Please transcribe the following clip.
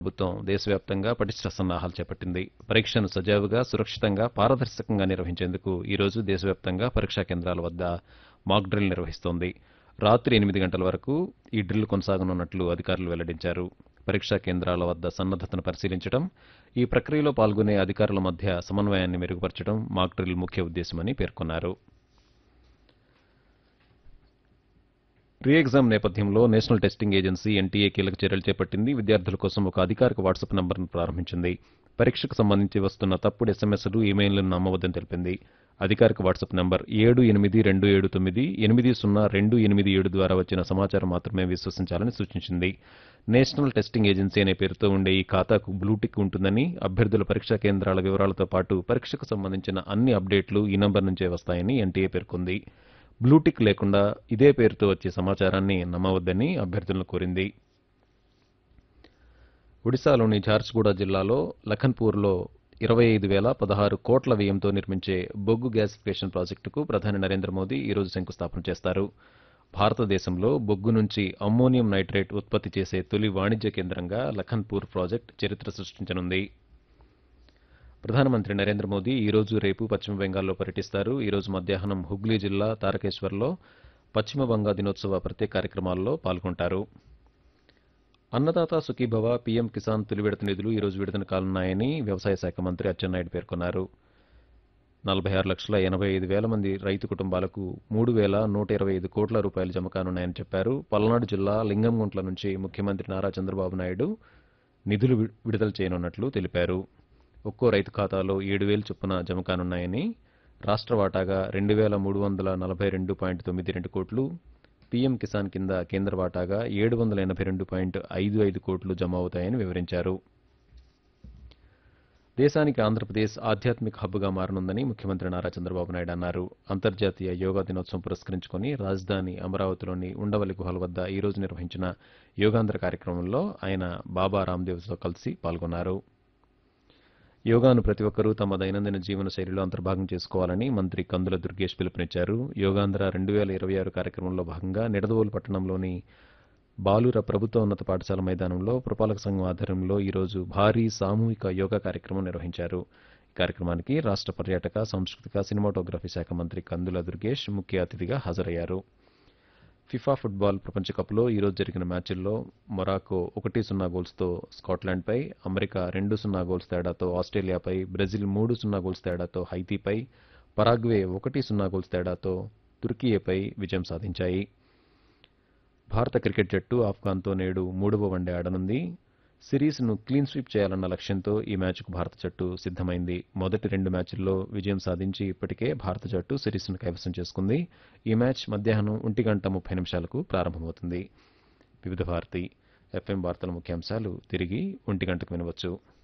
ప్రభుత్వం దేశవ్యాప్తంగా పటిష్ట సన్నాహాలు చేపట్టింది పరీక్షను సజావుగా సురక్షితంగా పారదర్శకంగా నిర్వహించేందుకు ఈ రోజు దేశవ్యాప్తంగా పరీక్షా కేంద్రాల వద్ద మాక్ డ్రిల్ నిర్వహిస్తోంది రాత్రి ఎనిమిది గంటల వరకు ఈ డ్రిల్ కొనసాగనున్నట్లు అధికారులు వెల్లడించారు పరీక్షా కేంద్రాల వద్ద సన్నద్దతను పరిశీలించడం ఈ ప్రక్రియలో పాల్గొనే అధికారుల మధ్య సమన్వయాన్ని మెరుగుపరచడం మాక్ డ్రిల్ ముఖ్య ఉద్దేశమని పేర్కొన్నారు రీ ఎగ్జామ్ నేపథ్యంలో నేషనల్ టెస్టింగ్ ఏజెన్సీ ఎన్టీఏ కీలక చర్యలు చేపట్టింది విద్యార్థుల కోసం ఒక అధికారిక వాట్సాప్ నంబర్ను ప్రారంభించింది పరీక్షకు సంబంధించి వస్తున్న తప్పుడు ఎస్ఎంఎస్లు ఈమెయిల్లను నమ్మవద్దని తెలిపింది అధికారిక వాట్సాప్ నంబర్ ఏడు ఎనిమిది రెండు ఏడు తొమ్మిది ఎనిమిది సున్నా రెండు ఎనిమిది ఏడు ద్వారా వచ్చిన సమాచారం మాత్రమే విశ్వసించాలని సూచించింది నేషనల్ టెస్టింగ్ ఏజెన్సీ అనే పేరుతో ఉండే ఈ ఖాతాకు బ్లూటిక్ ఉంటుందని అభ్యర్థుల పరీక్షా కేంద్రాల వివరాలతో పాటు పరీక్షకు సంబంధించిన అన్ని అప్డేట్లు ఈ నంబర్ నుంచే వస్తాయని ఎన్టీఏ పేర్కొంది బ్లూటిక్ లేకుండా ఇదే పేరుతో వచ్చే సమాచారాన్ని నమ్మవద్దని అభ్యర్థులను కోరింది ఒడిశాలోని ఝార్సుగూడ జిల్లాలో లఖన్పూర్లో ఇరవై ఐదు వేల పదహారు కోట్ల వ్యయంతో నిర్మించే బొగ్గు గ్యాసిఫికేషన్ ప్రాజెక్టుకు ప్రధాని నరేంద్ర మోదీ ఈరోజు శంకుస్థాపన చేస్తారు భారతదేశంలో బొగ్గు నుంచి అమ్మోనియం నైట్రేట్ ఉత్పత్తి చేసే తొలి వాణిజ్య కేంద్రంగా లఖన్పూర్ ప్రాజెక్ట్ చరిత్ర సృష్టించనుంది ప్రధానమంత్రి నరేంద్ర మోదీ ఈ రోజు రేపు పశ్చిమ బెంగాల్లో పర్యటిస్తారు ఈ రోజు మధ్యాహ్నం హుగ్లీ జిల్లా తారకేశ్వర్లో పశ్చిమ బంగా దినోత్సవ ప్రత్యేక కార్యక్రమాల్లో పాల్గొంటారు అన్నదాత సుఖీభవ పీఎం కిసాన్ తొలి విడత నిధులు ఈ రోజు విడుదల కానున్నాయని వ్యవసాయ శాఖ మంత్రి అచ్చెన్నాయుడు పేర్కొన్నారు నలభై ఆరు లక్షల ఎనభై ఐదు వేల మంది రైతు కుటుంబాలకు మూడు వేల నూట ఇరవై ఐదు కోట్ల రూపాయలు జమ కానున్నాయని చెప్పారు పల్నాడు జిల్లా లింగంగుంట్ల నుంచి ముఖ్యమంత్రి నారా చంద్రబాబు నాయుడు నిధులు వి- విడుదల చేయనున్నట్లు తెలిపారు ఒక్కో రైతు ఖాతాలో ఏడు వేలు చొప్పున జమ కానున్నాయని రాష్ట్ర వాటాగా రెండు వేల మూడు వందల నలభై రెండు పాయింట్ తొమ్మిది రెండు కోట్లు పీఎం కిసాన్ కింద కేంద్ర వాటాగా ఏడు వందల ఎనభై రెండు పాయింట్ ఐదు ఐదు కోట్లు జమ అవుతాయని వివరించారు దేశానికి ఆంధ్రప్రదేశ్ ఆధ్యాత్మిక హబ్గా మారనుందని ముఖ్యమంత్రి నారా చంద్రబాబు నాయుడు అన్నారు అంతర్జాతీయ యోగా దినోత్సవం పురస్కరించుకొని రాజధాని అమరావతిలోని ఉండవల్లి గుహల వద్ద ఈ రోజు నిర్వహించిన యోగాంధ్ర కార్యక్రమంలో ఆయన బాబా రామ్దేవ్తో కలిసి పాల్గొన్నారు యోగాను ప్రతి ఒక్కరూ తమ దైనందిన జీవన శైలిలో అంతర్భాగం చేసుకోవాలని మంత్రి కందుల దుర్గేష్ పిలుపునిచ్చారు యోగాంధ్ర రెండు వేల ఇరవై ఆరు కార్యక్రమంలో భాగంగా నిడదవోలు పట్టణంలోని బాలుర ప్రభుత్వ ఉన్నత పాఠశాల మైదానంలో పురపాలక సంఘం ఆధ్వర్యంలో ఈరోజు భారీ సామూహిక యోగా కార్యక్రమం నిర్వహించారు ఈ కార్యక్రమానికి రాష్ట్ర పర్యాటక సాంస్కృతిక సినిమాటోగ్రఫీ శాఖ మంత్రి కందుల దుర్గేష్ ముఖ్య అతిథిగా హాజరయ్యారు ఫిఫా ఫుట్బాల్ ప్రపంచ కప్లో ఈరోజు జరిగిన మ్యాచ్ల్లో మొరాకో ఒకటి సున్నా గోల్స్తో స్కాట్లాండ్పై అమెరికా రెండు సున్నా గోల్స్ తేడాతో ఆస్ట్రేలియాపై బ్రెజిల్ మూడు సున్నా గోల్స్ తేడాతో హైతీపై పరాగ్వే ఒకటి సున్నా గోల్స్ తేడాతో తుర్కియేపై విజయం సాధించాయి భారత క్రికెట్ జట్టు ఆఫ్ఘాన్తో నేడు మూడవ వన్డే ఆడనుంది సిరీస్ను క్లీన్ స్వీప్ చేయాలన్న లక్ష్యంతో ఈ మ్యాచ్కు భారత జట్టు సిద్ధమైంది మొదటి రెండు మ్యాచ్ల్లో విజయం సాధించి ఇప్పటికే భారత జట్టు సిరీస్ను కైవసం చేసుకుంది ఈ మ్యాచ్ మధ్యాహ్నం ఒంటి గంట ముప్పై నిమిషాలకు ప్రారంభమవుతుంది వివిధ భారతి ఎఫ్ఎం వార్తల ముఖ్యాంశాలు తిరిగి ఒంటి గంటకు వినవచ్చు